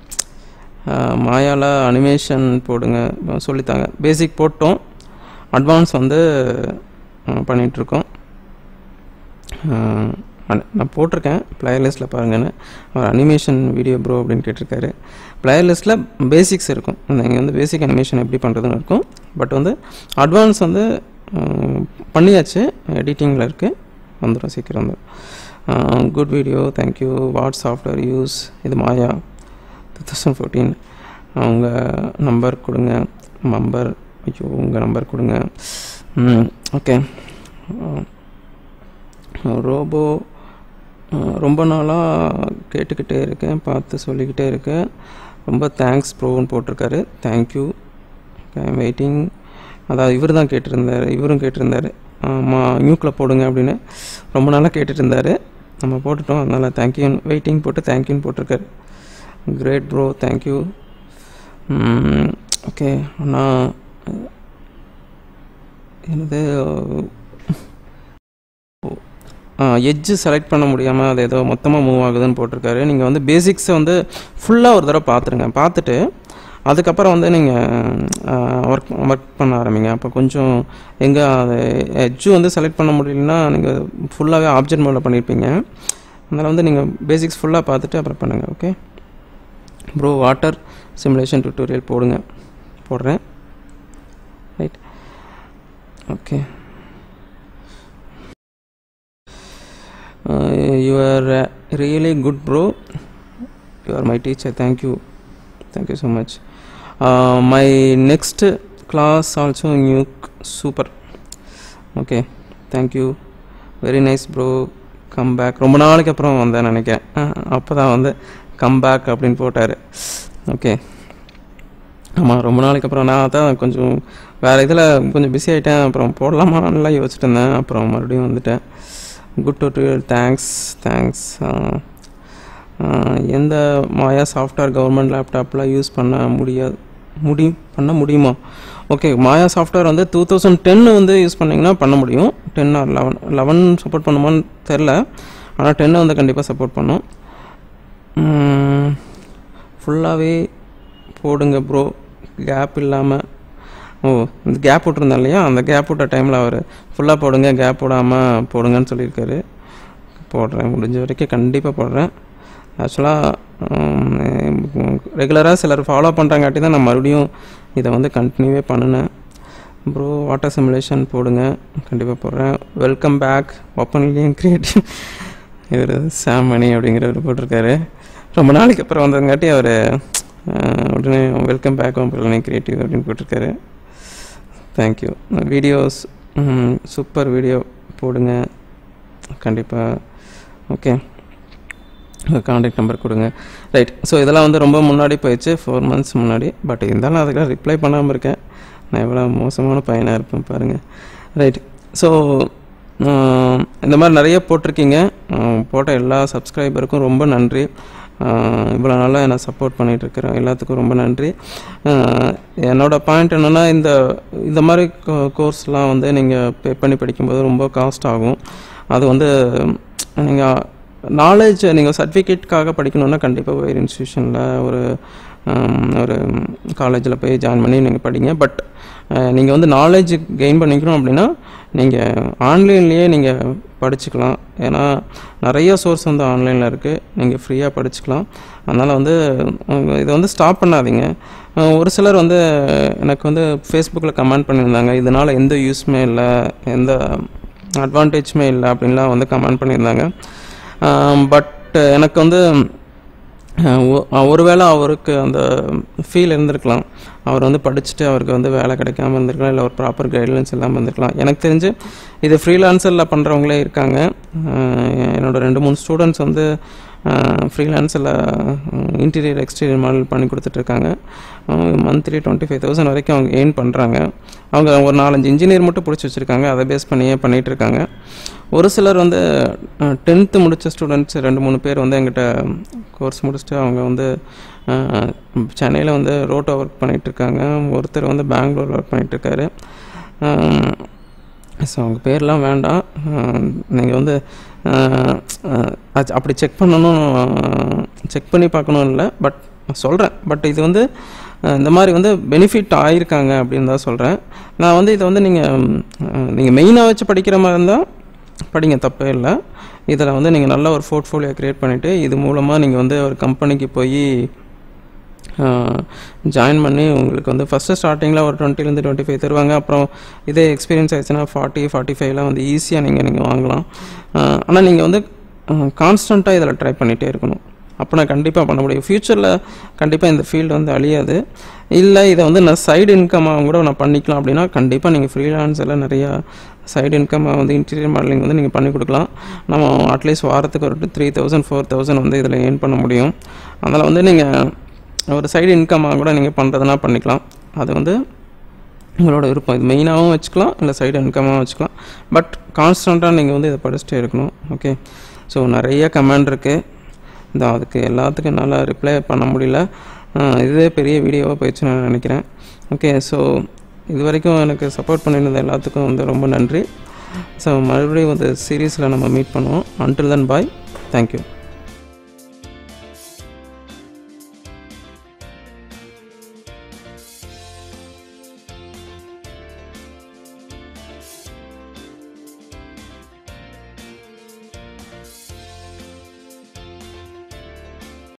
மாயால அனிமேஷன் போடுங்க சொல்லித்தாங்க பேசிக் போட்டோம் அட்வான்ஸ் வந்து அஹ், பண்ணிகிட்ருக்கோம் அஹ், அன- நான் போட்டிருக்கேன் பிளேயர்லிஸ்ட்டில் பாருங்கன்னு அவர் அனிமேஷன் வீடியோ ப்ரோ அப்படின்னு கேட்டிருக்காரு பிளேயர்லிஸ்ட்டில் பேசிக்ஸ் இருக்கும் நீங்கள் வந்து பேசிக் அனிமேஷன் எப்படி பண்ணுறதுன்னு இருக்கும் பட் வந்து அட்வான்ஸ் வந்து அஹ், பண்ணியாச்சு எடிட்டிங்கில் இருக்குது வந்துடும் சீக்கிரம் வந்துடும் good video thank you what software use இது மாயா டூ தௌசண்ட் ஃபோர்டீன் அவங்க நம்பர் கொடுங்க நம்பர் ஐயோ உங்கள் நம்பர் கொடுங்க ஓகே ரோபோ அஹ், ரொம்ப நாளாக கேட்டுக்கிட்டே இருக்கேன் பார்த்து சொல்லிக்கிட்டே இருக்கேன் ரொம்ப தேங்க்ஸ் ப்ரோன்னு போட்டிருக்காரு தேங்க்யூ வெயிட்டிங் அதாவது இவர் தான் கேட்டிருந்தார் இவரும் கேட்டிருந்தார் ஆமாம் நியூக்கில் போடுங்க அப்படின்னு ரொம்ப நாளாக கேட்டுட்டு இருந்தார் நம்ம போட்டுட்டோம் அதனால் தேங்க்யூ வெயிட்டிங் போட்டு தேங்க்யூன்னு போட்டிருக்காரு கிரேட் ப்ரோ தேங்க்யூ ஓகே அண்ணா என்னது எட்ஜு செலக்ட் பண்ண முடியாமல் அது ஏதோ மொத்தமாக மூவ் ஆகுதுன்னு போட்டிருக்காரு நீங்கள் வந்து பேசிக்ஸை வந்து ஃபுல்லாக ஒரு தடவை பார்த்துருங்க பார்த்துட்டு அதுக்கப்புறம் வந்து நீங்கள் ஒர்க் ஒர்க் பண்ண ஆரம்பிங்க அப்போ கொஞ்சம் எங்கே அது எட்ஜு வந்து செலக்ட் பண்ண முடியலன்னா நீங்கள் ஃபுல்லாகவே ஆப்ஜெக்ட் மோடில் பண்ணியிருப்பீங்க அதனால் வந்து நீங்கள் பேசிக்ஸ் ஃபுல்லாக பார்த்துட்டு அப்புறம் பண்ணுங்கள் okay bro water simulation tutorial போடுங்க போடுறேன் right okay you are really good bro you are my teacher thank you thank you so much my next class also new super okay thank you very nice bro come back ரொம்ப நாளைக்கு அப்புறம் வந்தேன் நினைக்கிறேன் அப்போ தான் வந்து கம் பேக் அப்படின்னு போட்டார் ஓகே ஆமாம் ரொம்ப நாளைக்கு அப்புறம் நான் தான் கொஞ்சம் வேறு இதில் கொஞ்சம் பிஸி ஆகிட்டேன் அப்புறம் போடலாமான்லாம் யோசிச்சுட்டு இருந்தேன் அப்புறம் மறுபடியும் வந்துட்டேன் குட் டுட்டோரியல் தேங்க்ஸ் தேங்க்ஸ் எந்த மாயா சாஃப்ட்வேர் கவர்மெண்ட் லேப்டாப்பில் யூஸ் பண்ண முடியாது முடியும் பண்ண முடியுமா ஓகே மாயா சாஃப்ட்வேர் வந்து டூ தௌசண்ட் டென்னு வந்து யூஸ் பண்ணிங்கன்னா பண்ண முடியும் ten or eleven eleven support பண்ணுமான்னு தெரில ஆனால் டென்னு வந்து கண்டிப்பாக சப்போர்ட் பண்ணும் ஃபுல்லாகவே போடுங்க ப்ரோ கேப் இல்லாமல் ஓ இந்த கேப் விட்ருந்தேன் இல்லையா அந்த கேப் விட்ட டைமில் அவர் ஃபுல்லாக போடுங்க கேப் விடாமல் போடுங்கன்னு சொல்லியிருக்காரு போடுறேன் முடிஞ்ச வரைக்கும் கண்டிப்பாக போடுறேன் ஆக்சுவலாக ரெகுலராக சிலர் ஃபாலோ பண்ணுறாங்காட்டி தான் நான் மறுபடியும் இதை வந்து கண்டினியூவே பண்ணினேன் ப்ரோ வாட்டர் சிமுலேஷன் போடுங்க கண்டிப்பாக போடுறேன் வெல்கம் பேக் ஓப்பன்லியும் கிரியேட்டிவ் இவர் சாமணி அப்படிங்கிறவர் போட்டிருக்காரு ரொம்ப நாளைக்கு அப்புறம் வந்ததுங்காட்டி அவர் உடனே வெல்கம் பேக் ஓப்பன்லி கிரியேட்டிவ் அப்படின்னு போட்டிருக்காரு தேங்க்யூ வீடியோஸ் சூப்பர் வீடியோ போடுங்க கண்டிப்பாக ஓகே காண்டாக்ட் நம்பர் கொடுங்க ரைட் ஸோ இதெல்லாம் வந்து ரொம்ப முன்னாடி போயிடுச்சு ஃபோர் மந்த்ஸ் முன்னாடி பட் இருந்தாலும் அதுக்கெல்லாம் ரிப்ளை பண்ணாமல் இருக்கேன் நான் எவ்வளோ மோசமான பையனாக இருப்பேன் பாருங்கள் ரைட் ஸோ இந்த மாதிரி நிறைய போட்டிருக்கீங்க போட்ட எல்லா சப்ஸ்கிரைபருக்கும் ரொம்ப நன்றி இவ்வளோ நாளாக என்னை சப்போர்ட் பண்ணிகிட்டு இருக்கிறேன் எல்லாத்துக்கும் ரொம்ப நன்றி என்னோட பாயிண்ட் என்னென்னா இந்த இந்த மாதிரி கோர்ஸ்லாம் வந்து நீங்கள் பே பண்ணி படிக்கும்போது ரொம்ப காஸ்ட் ஆகும் அது வந்து நீங்கள் நாலேஜ் நீங்கள் சர்டிஃபிகேட்காக படிக்கணுன்னா கண்டிப்பாக ஒரு இன்ஸ்டியூஷனில் ஒரு ஒரு காலேஜில் போய் ஜாயின் பண்ணி நீங்கள் படிங்க பட் நீங்கள் வந்து நாலேஜ் கெயின் பண்ணிக்கணும் அப்படின்னா நீங்கள் ஆன்லைன்லேயே நீங்கள் படிச்சுக்கலாம் ஏன்னா நிறைய சோர்ஸ் வந்து ஆன்லைனில் இருக்குது நீங்கள் ஃப்ரீயாக படிச்சுக்கலாம் அதனால் வந்து இதை வந்து ஸ்டாப் பண்ணாதீங்க ஒரு சிலர் வந்து எனக்கு வந்து ஃபேஸ்புக்கில் கமெண்ட் பண்ணியிருந்தாங்க இதனால் எந்த யூஸுமே இல்லை எந்த அட்வான்டேஜுமே இல்லை அப்படின்லாம் வந்து கமெண்ட் பண்ணியிருந்தாங்க பட் எனக்கு வந்து ஒருவேளை அவருக்கு அந்த ஃபீல் இருந்திருக்கலாம் அவர் வந்து படிச்சுட்டு அவருக்கு வந்து வேலை கிடைக்காம இருந்திருக்கலாம் இல்லை ஒரு ப்ராப்பர் கைட்லைன்ஸ் இல்லாமல் இருந்திருக்கலாம் எனக்கு தெரிஞ்சு இது ஃப்ரீலான்சரில் பண்ணுறவங்களே இருக்காங்க என்னோட ரெண்டு மூணு ஸ்டூடெண்ட்ஸ் வந்து ஃப்ரீலான்ஸில் இன்டீரியர் எக்ஸ்டீரியர் மாடல் பண்ணி கொடுத்துட்ருக்காங்க மந்த்லி டுவெண்ட்டி ஃபைவ் தௌசண்ட் வரைக்கும் அவங்க எயின் பண்ணுறாங்க அவங்க ஒரு நாலஞ்சு இன்ஜினியர் மட்டும் பிடிச்சி வச்சுருக்காங்க அதை பேஸ் பண்ணியே பண்ணிகிட்ருக்காங்க ஒரு சிலர் வந்து டென்த்து முடித்த ஸ்டூடெண்ட்ஸ் ரெண்டு மூணு பேர் வந்து எங்கிட்ட கோர்ஸ் முடிச்சுட்டு அவங்க வந்து சென்னையில் வந்து ரோட்டோ ஒர்க் பண்ணிகிட்ருக்காங்க ஒருத்தர் வந்து பெங்களூரில் ஒர்க் பண்ணிகிட்ருக்காரு ஸோ அவங்க பேர்லாம் வேண்டாம் நீங்கள் வந்து அஹ், அஹ், அது அப்படி செக் பண்ணணும் செக் பண்ணி பார்க்கணும் இல்லை பட் சொல்கிறேன் பட் இது வந்து அஹ், இந்த மாதிரி வந்து பெனிஃபிட் ஆயிருக்காங்க அப்படின்னு தான் சொல்கிறேன் நான் வந்து இதை வந்து நீங்கள் நீங்கள் மெயினாக வச்சு படிக்கிற மாதிரி இருந்தால் படிங்க தப்பே இல்லை இதில் வந்து நீங்கள் நல்ல ஒரு போர்ட்ஃபோலியோ க்ரியேட் பண்ணிவிட்டு இது மூலமாக நீங்கள் வந்து ஒரு கம்பெனிக்கு போய் ஜாயின் பண்ணி உங்களுக்கு வந்து ஃபஸ்ட்டு ஸ்டார்டிங்கில் ஒரு டுவெண்ட்டிலேருந்து டுவெண்ட்டி ஃபைவ் தருவாங்க அப்புறம் இதே எக்ஸ்பீரியன்ஸ் ஆயிடுச்சுன்னா ஃபார்ட்டி ஃபார்ட்டி ஃபைவ்லாம் வந்து ஈஸியாக நீங்கள் நீங்கள் வாங்கலாம் ஆனால் நீங்கள் வந்து கான்ஸ்டண்ட்டாக இதில் ட்ரை பண்ணிகிட்டே இருக்கணும் அப்போ நான் கண்டிப்பாக பண்ண முடியும் ஃப்யூச்சரில் கண்டிப்பாக இந்த ஃபீல்டு வந்து அழியாது இல்லை இதை வந்து நான் சைடு இன்கமாக கூட நான் பண்ணிக்கலாம் அப்படின்னா கண்டிப்பாக நீங்கள் ஃப்ரீலான்ஸில் நிறையா சைடு இன்கமாக வந்து இன்டீரியர் மாடலிங் வந்து நீங்கள் பண்ணி கொடுக்கலாம் நம்ம அட்லீஸ்ட் வாரத்துக்கு ஒரு த்ரீ தௌசண்ட் ஃபோர் தௌசண்ட் வந்து இதில் ஏர்ன் பண்ண முடியும் அதில் வந்து நீங்கள் ஒரு சைடு இன்கமாக கூட நீங்கள் பண்ணுறதுனா பண்ணிக்கலாம் அது வந்து உங்களோட விருப்பம் இது மெயினாகவும் வச்சுக்கலாம் இல்லை சைடு இன்கமாகவும் வச்சுக்கலாம் பட் கான்ஸ்டண்ட்டாக நீங்கள் வந்து இதை படிச்சுட்டே இருக்கணும் ஓகே ஸோ நிறைய கமெண்ட் இருக்குது இந்த அதுக்கு எல்லாத்துக்கும் என்னால் ரிப்ளை பண்ண முடியல அஹ் இதுவே பெரிய வீடியோவாக போயிடுச்சு நான் நினைக்கிறேன் ஓகே ஸோ இது வரைக்கும் எனக்கு சப்போர்ட் பண்ணியிருந்த எல்லாத்துக்கும் வந்து ரொம்ப நன்றி ஸோ மறுபடியும் வந்து சீரீஸில் நம்ம மீட் பண்ணுவோம் அன்டில் தன் பாய் தேங்க்யூ